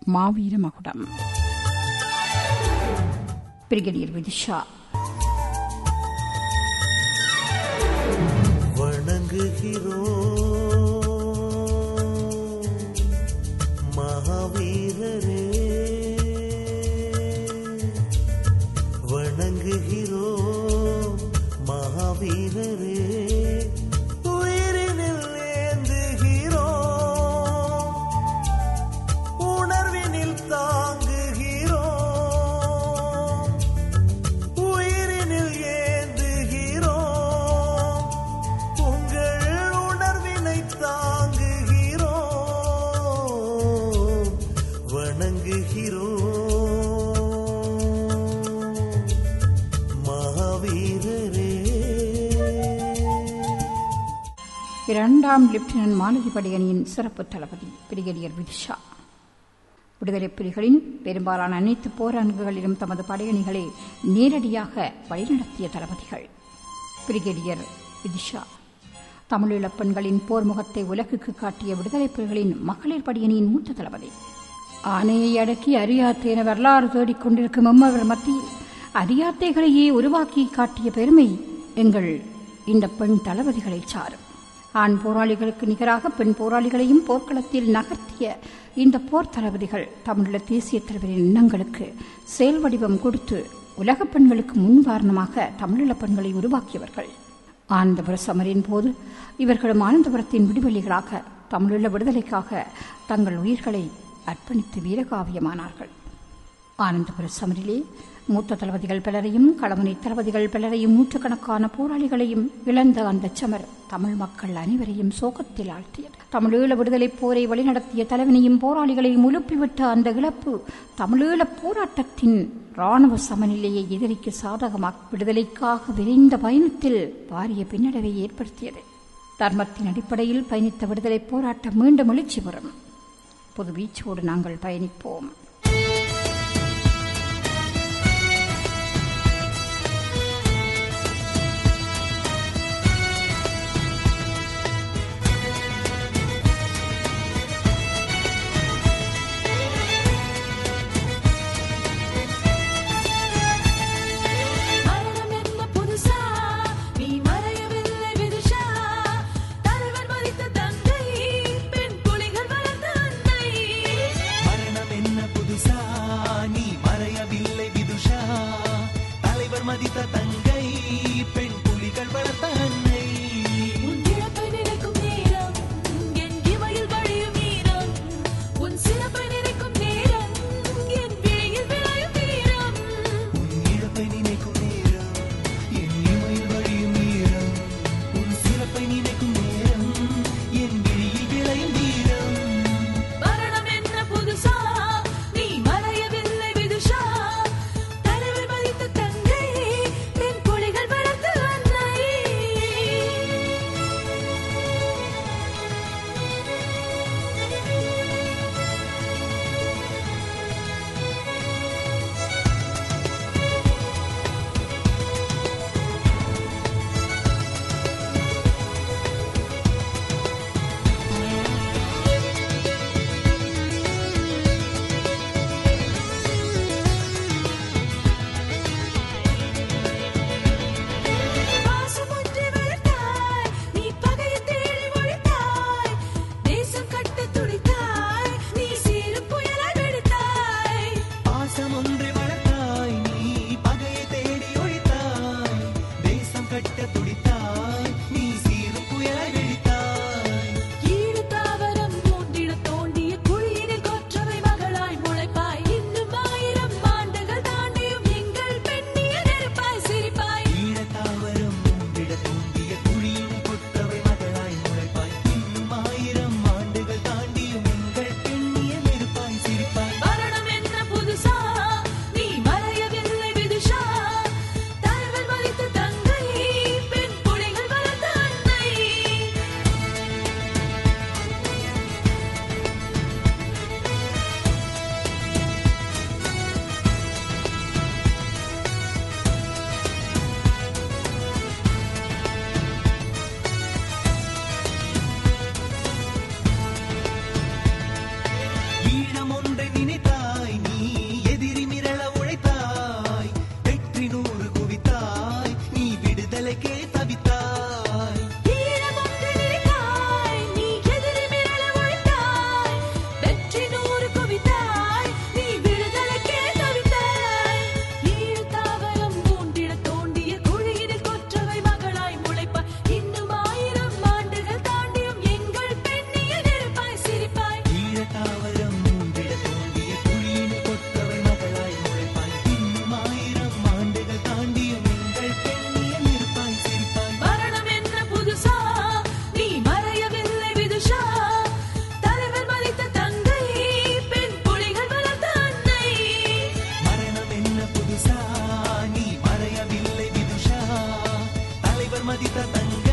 மாவீர மகுடம் பிரிகேடியர் விதிஷா வணங்குகிறோம் மகாவீரரே வணங்குகிறோம் மகாவீரரே உயிரினில் ஏந்துகிறோம் உணர்வினில் தாங்குகிறோம் உயிரினில் ஏந்துகிறோம் உங்கள் உணர்வினை தாங்குகிறோம் வணங்குகிறோம் மகாவீரரே இரண்டாம் லெப்டினன்ட் மாலதி படையணியின் சிறப்பு தளபதி பிரிகேடியர் விதிஷா விடுதலைப் புலிகளின் பெரும்பாலான அனைத்து போரங்குகளிலும் தமது படையணிகளை நேரடியாக வழிநடத்திய தளபதிகள் பிரிகேடியர் விதிஷா தமிழீழப் பெண்களின் போர் முகத்தை உலகுக்கு காட்டிய விடுதலைப் புலிகளின் மகளிர் படையணியின் மூத்த தளபதி ஆணையை அடக்கி அரியாத்தேன வரலாறு தேடிக் கொண்டிருக்கும் எம்மவர் மத்தியில் அரியாத்தைகளையே உருவாக்கி காட்டிய பெருமை எங்கள் இந்த பெண் தளபதிகளை சாரும் ஆண் போராளிகளுக்கு நிகராக பெண் போராளிகளையும் போர்க்களத்தில் நகர்த்திய இந்த போர் தளபதிகள் தமிழீழ தேசிய தலைவரின் எண்ணங்களுக்கு செயல் வடிவம் கொடுத்து உலகப் பெண்களுக்கு முன்காரணமாக தமிழீழ பெண்களை உருவாக்கியவர்கள் ஆனந்தபுர சமரின் போது இவர்களும் ஆனந்தபுரத்தின் விடுவெளிகளாக தமிழீழ விடுதலைக்காக தங்கள் உயிர்களை அர்ப்பணித்து வீரகாவியமானார்கள் ஆனந்தபுர சமரிலே மூத்த தளபதிகள் பலரையும் களமணி தளபதிகள் பலரையும் நூற்றுக்கணக்கான போராளிகளையும் இழந்த அந்த சமர் தமிழ் மக்கள் அனைவரையும் சோகத்தில் ஆழ்த்தியது தமிழீழ விடுதலைப் போரை வழிநடத்திய தலைவனையும் போராளிகளையும் உலுப்பிவிட்ட அந்த இழப்பு தமிழீழ போராட்டத்தின் ராணுவ சமநிலையை எதிரிக்கு சாதகமாக விடுதலைக்காக விரைந்த பயணத்தில் பாரிய பின்னடைவை ஏற்படுத்தியது தர்மத்தின் அடிப்படையில் பயணித்த விடுதலைப் போராட்டம் மீண்டும் எழுச்சி பெறும் பொது வீச்சோடு நாங்கள் பயணிப்போம் மரணம் என்ன புதுசா நீ மறையவில்லை விதுஷா தலைவர் மறித்த தந்தை பெண் புலிகள் வளர்ந்த அன்னை மரணம் என்ன புதுசா நீ மறையவில்லை விதுஷா தலைவர் மதித்த தங்கை பெண் புலிகள் வளர்த்த அன்னை உன் இழப்பை நினைக்கும் நேரம் என் இமையில் வழியும் ஈரம் உன் சிறப்பை நினைக்கும் நேரம் என் விழியில் விளையும் வீரம் உன் இழப்பை நினைக்கும் நேரம் என் இமையில் வழியும் ஈரம் உன் சிறப்பை நினைக்கும் நேரம் என் விழியில் விளையும் வீரம் மரணம் என்ன புதுசா நீ மறையவில்லை விதுஷா தலைவர் மதித்த தங்கை பெண் புலிகள் வளர்த்த அன்னை பாசம் ஒன்றை வளர்த்தாய் நீ பகையை தேடி ஒழித்தாய் தேசம் கட்ட துடித்தாய் நீ சீரும் புயலாய் வெடித்தாய் பாசம் ஒன்றை வளர்த்தாய் நீ பகையை தேடி ஒழித்தாய் தேசம் கட்ட துடித்தாய் நீ சீரும் புயலாய் வெடித்தாய் ஈடு தாவரம் தோண்டிட தோண்டிய குழியினில் கொற்றவை மகளாய் முளைப்பாய் இன்னும் ஆயிரம் ஆண்டுகள் தாண்டியும் எங்கள் பெண்ணிய நெருப்பாய் சிரிப்பாய் ஈழத்தாவரம் விட தூண்டிய குழியில் கொற்றவை மகளாய் முளைப்பாய் இன்னும் ஆயிரம் ஆண்டுகள் தாண்டியும் எங்கள் பெண்ணிய நெருப்பாய் சிரிப்பாய் மரணம் என்ன புதுசா நீ மறையவில்லை விதுஷா தலைவர் மதித்த தங்கை பெண் புலிகள் வளர்த்த அன்னை ஈழம் ஒன்றை நினைத்து தங்க